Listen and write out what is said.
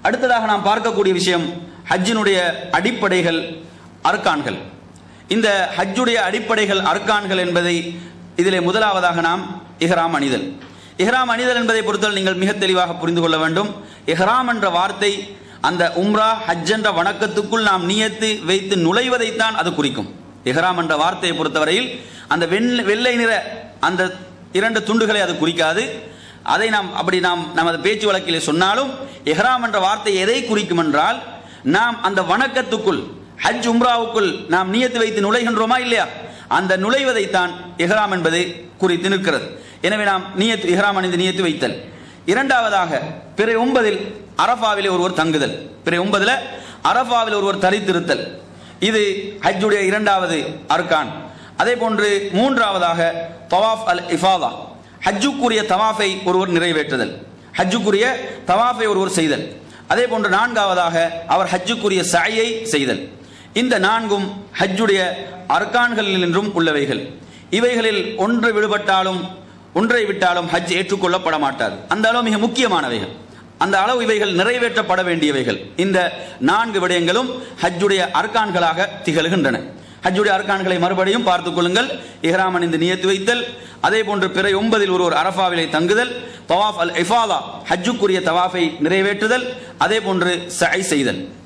அடுத்ததாக நாம் பார்க்கக்கூடிய விஷயம் ஹஜ்ஜினுடைய அடிப்படைகள் அர்க்கான்கள் இந்த ஹஜ்ஜுடைய அடிப்படைகள் அர்க்கான்கள் என்பதை இதிலே முதலாவதாக நாம் இஹ்ராம் அணிதல் இஹ்ராம் அணிதல் என்பதை பொறுத்தவரை நீங்கள் மிக தெளிவாக புரிந்து கொள்ள வேண்டும் இஹ்ராம் என்ற வார்த்தை அந்த உம்ரா ஹஜ் என்ற வணக்கத்துக்குள் நாம் நியத்து வைத்து நுழைவதைத்தான் அது குறிக்கும் இஹ்ராம் என்ற வார்த்தையை பொறுத்தவரையில் அந்த வெள்ளை வெள்ளை நிற அந்த இரண்டு துண்டுகளை அது குறிக்காது அதை நாம் அப்படி நாம் நமது பேச்சு வழக்கிலே சொன்னாலும் இஹ்ராம் என்ற வார்த்தை எதை குறிக்கும் என்றால் நாம் அந்த வணக்கத்துக்குள் ஹஜ் உம்ராவுக்குள் நாம் நியத்து வைத்து நுழைகின்றோமா இல்லையா அந்த நுழைவதைத்தான் இஹ்ராம் என்பது குறித்து நிற்கிறது எனவே நாம் நியத்து இஹ்ராம் அணிந்து நியத்து வைத்தல் இரண்டாவதாக பிற ஒன்பதில் அரஃபாவிலே ஒருவர் தங்குதல் பிற ஒன்பதில் அரஃபாவில் ஒருவர் தரித்திருத்தல் இது ஹஜ்ஜுடைய இரண்டாவது அர்கான் அதே போன்று மூன்றாவதாக தவாஃப் அல் இஃபாதா ஹஜ்ஜுக்குரிய தவாஃபை ஒருவர் நிறைவேற்றுதல் ஹஜ்ஜுக்குரிய தவாஃபை ஒருவர் செய்தல் அதே போன்று நான்காவதாக அவர் ஹஜ்ஜுக்குரிய சாயை செய்தல் இந்த நான்கும் ஹஜ்ஜுடைய அர்கான்களில் என்றும் உள்ளவைகள் இவைகளில் ஒன்று விடுபட்டாலும் ஒன்றை விட்டாலும் ஹஜ் ஏற்றுக்கொள்ளப்பட மாட்டாது அந்த அளவு மிக முக்கியமானவைகள் அந்த அளவு இவைகள் நிறைவேற்றப்பட வேண்டியவைகள் இந்த நான்கு விடயங்களும் ஹஜ்ஜுடைய அர்கான்களாக திகழ்கின்றன ஹஜ்ஜுடைய அர்கான்களை மறுபடியும் பார்த்துக் கொள்ளுங்கள் இஹ்ராமன் இந்த நியத்து வைத்தல் அதே போன்று பிற ஒன்பதில் ஒருவர் அரஃபாவிலே தங்குதல் தவாஃப் அல் இஃபாதா ஹஜ்ஜுக்குரிய தவாஃபை நிறைவேற்றுதல் அதே போன்று சை செய்தல்